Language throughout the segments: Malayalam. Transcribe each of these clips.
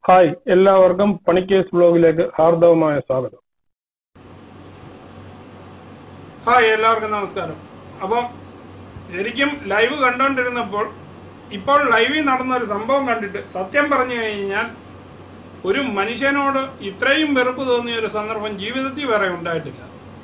ഹായ് എല്ലാവർക്കും പണിക്കേസ് ബ്ലോഗിലേക്ക് ഹാർദവമായ സ്വാഗതം ഹായ് എല്ലാവർക്കും നമസ്കാരം അപ്പം ശരിക്കും ലൈവ് കണ്ടുകൊണ്ടിരുന്നപ്പോൾ ഇപ്പോൾ ലൈവിൽ നടന്ന ഒരു സംഭവം കണ്ടിട്ട് സത്യം പറഞ്ഞു കഴിഞ്ഞാൽ ഒരു മനുഷ്യനോട് ഇത്രയും വെറുപ്പ് തോന്നിയ ഒരു സന്ദർഭം ജീവിതത്തിൽ വേറെ ഉണ്ടായിട്ടില്ല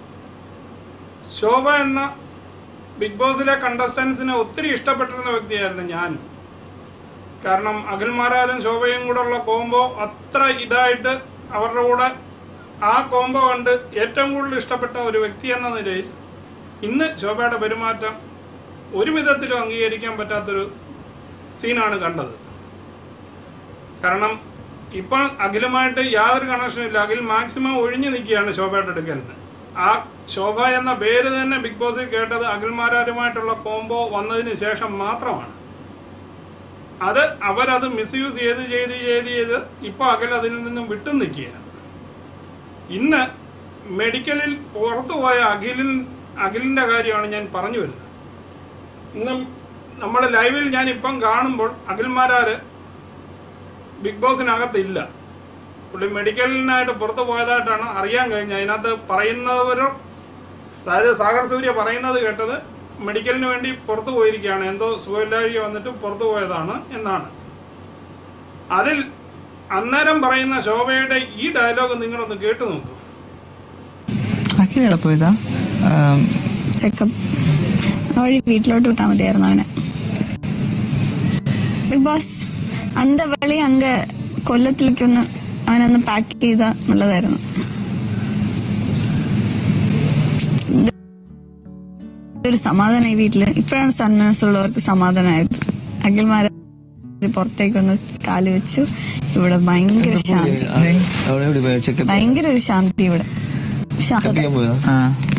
ശോഭ എന്ന ബിഗ് ബോസിലെ കണ്ടസ്റ്റൻസിനെ ഒത്തിരി ഇഷ്ടപ്പെട്ടിരുന്ന വ്യക്തിയായിരുന്നു ഞാൻ കാരണം അഖിൽമാരാരും ശോഭയും കൂടെ ഉള്ള കോംബോ അത്ര ഇതായിട്ട് അവരുടെ കൂടെ ആ കോംബോ കണ്ട് ഏറ്റവും കൂടുതൽ ഇഷ്ടപ്പെട്ട ഒരു വ്യക്തി എന്ന നിലയിൽ ഇന്ന് ശോഭയുടെ പെരുമാറ്റം ഒരു വിധത്തിലും അംഗീകരിക്കാൻ പറ്റാത്തൊരു സീനാണ് കണ്ടത് കാരണം ഇപ്പോൾ അഖിലുമായിട്ട് യാതൊരു കണക്ഷനും ഇല്ല അഖിൽ മാക്സിമം ഒഴിഞ്ഞു നിൽക്കുകയാണ് ശോഭയുടെ അടുക്കൽ നിന്ന് ആ ശോഭ എന്ന പേര് തന്നെ ബിഗ് ബോസിൽ കേട്ടത് അഖിൽമാരാരുമായിട്ടുള്ള കോംബോ വന്നതിന് ശേഷം മാത്രമാണ് അത് അവരത് മിസ്യൂസ് ചെയ്ത് ചെയ്ത് ചെയ്ത് ചെയ്ത് ഇപ്പോൾ അഖിൽ അതിൽ നിന്നും വിട്ടു നിൽക്കുകയാണ് ഇന്ന് മെഡിക്കലിൽ പുറത്തു പോയ അഖിലിൻ അഖിലിൻ്റെ കാര്യമാണ് ഞാൻ പറഞ്ഞു വരുന്നത് ഇന്ന് നമ്മുടെ ലൈവിൽ ഞാൻ ഇപ്പം കാണുമ്പോൾ അഖിൽമാരാര് ബിഗ് ബോസിനകത്തില്ല പുള്ളി മെഡിക്കലിനായിട്ട് പുറത്തു പോയതായിട്ടാണ് അറിയാൻ കഴിഞ്ഞത് അതിനകത്ത് പറയുന്നവരോ അതായത് സാഗർ സൂര്യ പറയുന്നത് കേട്ടത് മെഡിക്കലിന് വേണ്ടി പുറത്തു പോയിരിക്കുകയാണ് എന്തോ സുഖമില്ലാഴിക വന്നിട്ട് പുറത്തു പോയതാണ് എന്നാണ് അതിൽ അന്നേരം പറയുന്ന ശോഭയുടെ ഈ ഡയലോഗ് നിങ്ങളൊന്ന് കേട്ടു നോക്കൂ അഖിൽ എവിടെ പോയതാ ചെക്കപ്പ് ആ വഴി വീട്ടിലോട്ട് വിട്ടാൽ മതിയായിരുന്നു അവനെ ബിഗ് ബോസ് അന്ത വഴി അങ്ങ് കൊല്ലത്തിലേക്കൊന്ന് അവനൊന്ന് പാക്ക് ചെയ്ത നല്ലതായിരുന്നു ഒരു സമാധാനം ഈ വീട്ടില് ഇപ്പോഴാണ് സന്മനസ്സുള്ളവർക്ക് സമാധാനമായത് അഖിൽമാരെ പുറത്തേക്കൊന്ന് കാല് വെച്ചു ഇവിടെ ഭയങ്കര ശാന്തി അവിടെ എവിടെ പോയ ചെക്കപ്പ് ഭയങ്കര ഒരു ശാന്തി ഇവിടെ ശാന്തത ചെയ്യാൻ പോയതാ ആ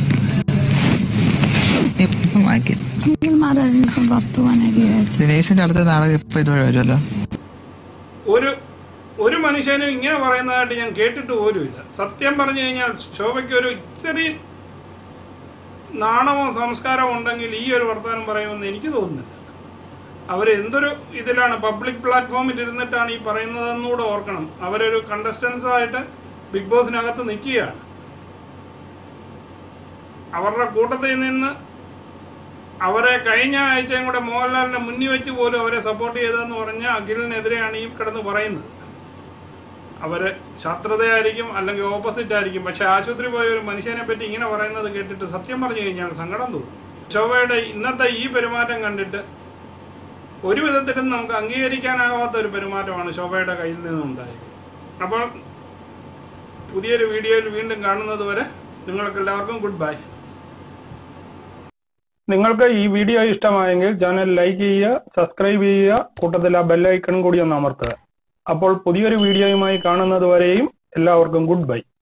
ഇപ്പം മാറ്റി അഖിൽമാരും പുറത്തു പോകാനായി വിചാരിച്ചു ദിനേശിന്റെ അടുത്ത നാടകം ഇപ്പൊ ഇതുവരെ വരുമല്ലോ ഒരു ഒരു മനുഷ്യനും ഇങ്ങനെ പറയുന്നതായിട്ട് ഞാൻ കേട്ടിട്ട് പോലുമില്ല സത്യം പറഞ്ഞു കഴിഞ്ഞാൽ ശോഭയ്ക്ക് ഒരു ഇത്തിരി നാണമോ സംസ്കാരമോ ഉണ്ടെങ്കിൽ ഈ ഒരു വർത്തമാനം പറയുമെന്ന് എനിക്ക് തോന്നുന്നില്ല അവർ എന്തൊരു ഇതിലാണ് പബ്ലിക് പ്ലാറ്റ്ഫോമിൽ ഇരുന്നിട്ടാണ് ഈ പറയുന്നതെന്നുകൂടെ ഓർക്കണം അവരൊരു കണ്ടസ്റ്റൻസ് ആയിട്ട് ബിഗ് ബോസിനകത്ത് നിൽക്കുകയാണ് അവരുടെ കൂട്ടത്തിൽ നിന്ന് അവരെ കഴിഞ്ഞ ആഴ്ചയും കൂടെ മോഹൻലാലിനെ മുന്നിൽ വെച്ച് പോലും അവരെ സപ്പോർട്ട് ചെയ്തതെന്ന് പറഞ്ഞാൽ അഖിലിനെതിരെയാണ് ഈ കിടന്ന് പറയുന്നത് അവര് ശത്രുതയായിരിക്കും അല്ലെങ്കിൽ ഓപ്പോസിറ്റ് ആയിരിക്കും പക്ഷെ ആശുപത്രി പോയ ഒരു മനുഷ്യനെ പറ്റി ഇങ്ങനെ പറയുന്നത് കേട്ടിട്ട് സത്യം പറഞ്ഞു കഴിഞ്ഞാൽ സങ്കടം തോന്നും ശോഭയുടെ ഇന്നത്തെ ഈ പെരുമാറ്റം കണ്ടിട്ട് ഒരു വിധത്തിലും നമുക്ക് അംഗീകരിക്കാനാവാത്ത ഒരു പെരുമാറ്റമാണ് ശോഭയുടെ കയ്യിൽ നിന്നുണ്ടായത് അപ്പോൾ പുതിയൊരു വീഡിയോയിൽ വീണ്ടും കാണുന്നത് വരെ നിങ്ങൾക്ക് എല്ലാവർക്കും ഗുഡ് ബൈ നിങ്ങൾക്ക് ഈ വീഡിയോ ഇഷ്ടമായെങ്കിൽ ചാനൽ ലൈക്ക് ചെയ്യുക സബ്സ്ക്രൈബ് ചെയ്യുക കൂട്ടത്തിൽ ആ ബെല്ലൈക്കൺ കൂടി ഒന്ന് അമർത്തുക അപ്പോൾ പുതിയൊരു വീഡിയോയുമായി കാണുന്നത് വരെയും എല്ലാവർക്കും ഗുഡ് ബൈ